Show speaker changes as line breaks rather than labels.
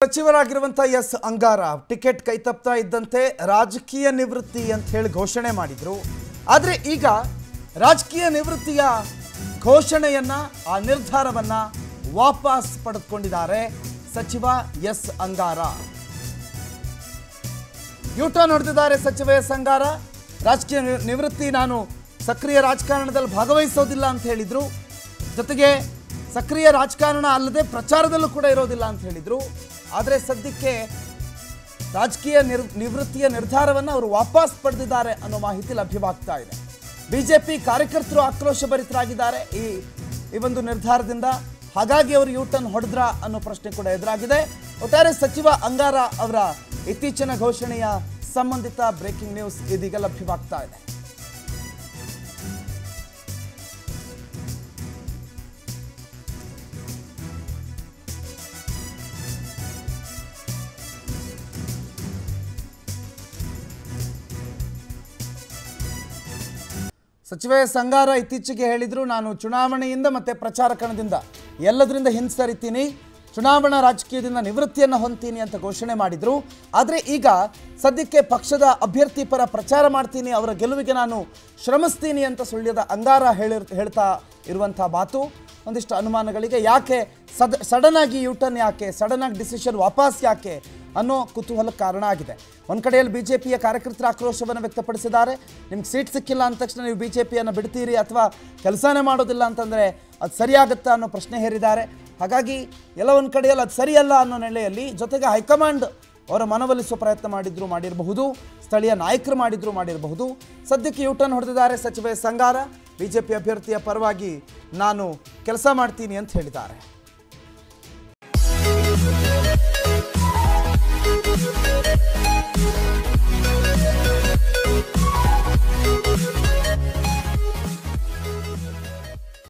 ಸಚಿವರಾಗಿರುವಂಥ S ಅಂಗಾರ ticket ಕೈತಪ್ತಾ ಇದ್ದಂತೆ ರಾಜಕೀಯ ನಿವೃತ್ತಿ ಅಂತ ಹೇಳಿ ಘೋಷಣೆ ಮಾಡಿದ್ರು ಆದರೆ ಈಗ ರಾಜಕೀಯ ನಿವೃತ್ತಿಯ ಘೋಷಣೆಯನ್ನ ಆ ನಿರ್ಧಾರವನ್ನ ವಾಪಸ್ ಪಡೆದುಕೊಂಡಿದ್ದಾರೆ ಸಚಿವ ಎಸ್ ಅಂಗಾರ ಯೂಟರ್ನ್ ಹೊಡೆದಿದ್ದಾರೆ ಸಚಿವ ಎಸ್ ಅಂಗಾರ ರಾಜಕೀಯ ನಿ- ನಿವೃತ್ತಿ ನಾನು ಸಕ್ರಿಯ ರಾಜಕಾರಣದಲ್ಲಿ ಭಾಗವಹಿಸೋದಿಲ್ಲ ಅಂತ ಹೇಳಿದ್ರು ಜೊತೆಗೆ ಸಕ್ರಿಯ ರಾಜಕಾರಣ ಅಲ್ಲದೆ ಪ್ರಚಾರದಲ್ಲೂ ಕೂಡ ಇರೋದಿಲ್ಲ ಅಂತ ಹೇಳಿದ್ರು ಆದರೆ ಸದ್ಯಕ್ಕೆ ರಾಜಕೀಯ ನಿರ್ ನಿವೃತ್ತಿಯ ನಿರ್ಧಾರವನ್ನು ಅವರು ವಾಪಸ್ ಪಡೆದಿದ್ದಾರೆ ಅನ್ನೋ ಮಾಹಿತಿ ಲಭ್ಯವಾಗ್ತಾ ಇದೆ ಬಿಜೆಪಿ ಕಾರ್ಯಕರ್ತರು ಆಕ್ರೋಶಭರಿತರಾಗಿದ್ದಾರೆ ಈ ಈ ಒಂದು ನಿರ್ಧಾರದಿಂದ ಹಾಗಾಗಿ ಅವರು ಯೂಟರ್ನ್ ಹೊಡೆದ್ರ ಅನ್ನೋ ಪ್ರಶ್ನೆ ಕೂಡ ಎದುರಾಗಿದೆ ಒಟ್ಟಾರೆ ಸಚಿವ ಅಂಗಾರ ಅವರ ಇತ್ತೀಚಿನ ಘೋಷಣೆಯ ಸಂಬಂಧಿತ ಬ್ರೇಕಿಂಗ್ ನ್ಯೂಸ್ ಇದೀಗ ಲಭ್ಯವಾಗ್ತಾ ಇದೆ ಸಚಿವ ಸಂಗಾರ ಇತ್ತೀಚೆಗೆ ಹೇಳಿದ್ರು ನಾನು ಚುನಾವಣೆಯಿಂದ ಮತ್ತೆ ಪ್ರಚಾರ ಕಣದಿಂದ ಎಲ್ಲದರಿಂದ ಹಿಂಸರಿತೀನಿ ಚುನಾವಣಾ ರಾಜಕೀಯದಿಂದ ನಿವೃತ್ತಿಯನ್ನು ಹೊಂದ್ತೀನಿ ಅಂತ ಘೋಷಣೆ ಮಾಡಿದ್ರು ಆದರೆ ಈಗ ಸದ್ಯಕ್ಕೆ ಪಕ್ಷದ ಅಭ್ಯರ್ಥಿ ಪರ ಪ್ರಚಾರ ಮಾಡ್ತೀನಿ ಅವರ ಗೆಲುವಿಗೆ ನಾನು ಶ್ರಮಿಸ್ತೀನಿ ಅಂತ ಸುಳ್ಯದ ಅಂಗಾರ ಹೇಳಿರ್ ಹೇಳ್ತಾ ಇರುವಂಥ ಮಾತು ಒಂದಿಷ್ಟು ಅನುಮಾನಗಳಿಗೆ ಯಾಕೆ ಸಡ್ ಸಡನ್ ಆಗಿ ಯೂಟರ್ನ್ ಯಾಕೆ ಸಡನ್ ಆಗಿ ಡಿಸಿಷನ್ ವಾಪಸ್ ಯಾಕೆ ಅನ್ನೋ ಕುತೂಹಲಕ್ಕೆ ಕಾರಣ ಆಗಿದೆ ಒಂದು ಕಡೆಯಲ್ಲಿ ಬಿ ಜೆ ಪಿಯ ಕಾರ್ಯಕರ್ತರ ಆಕ್ರೋಶವನ್ನು ವ್ಯಕ್ತಪಡಿಸಿದ್ದಾರೆ ನಿಮ್ಗೆ ಸೀಟ್ ಸಿಕ್ಕಿಲ್ಲ ಅಂದ ತಕ್ಷಣ ನೀವು ಬಿ ಜೆ ಪಿಯನ್ನು ಬಿಡ್ತೀರಿ ಅಥವಾ ಕೆಲಸನೇ ಮಾಡೋದಿಲ್ಲ ಅಂತಂದರೆ ಅದು ಸರಿಯಾಗುತ್ತಾ ಅನ್ನೋ ಪ್ರಶ್ನೆ ಹೇರಿದ್ದಾರೆ ಹಾಗಾಗಿ ಎಲ್ಲ ಒಂದು ಕಡೆಯಲ್ಲಿ ಅದು ಸರಿಯಲ್ಲ ಅನ್ನೋ ನೆಲೆಯಲ್ಲಿ ಜೊತೆಗೆ ಹೈಕಮಾಂಡ್ ಅವರ ಮನವೊಲಿಸುವ ಪ್ರಯತ್ನ ಮಾಡಿದ್ರು ಮಾಡಿರಬಹುದು ಸ್ಥಳೀಯ ನಾಯಕರು ಮಾಡಿದ್ರು ಮಾಡಿರಬಹುದು ಸದ್ಯಕ್ಕೆ ಯೂಟರ್ನ್ ಹೊಡೆದಿದ್ದಾರೆ ಸಚಿವ ಸಂಗಾರ ಬಿ ಜೆ ಪಿ ಅಭ್ಯರ್ಥಿಯ ಪರವಾಗಿ ನಾನು ಕೆಲಸ ಮಾಡ್ತೀನಿ ಅಂತ ಹೇಳಿದ್ದಾರೆ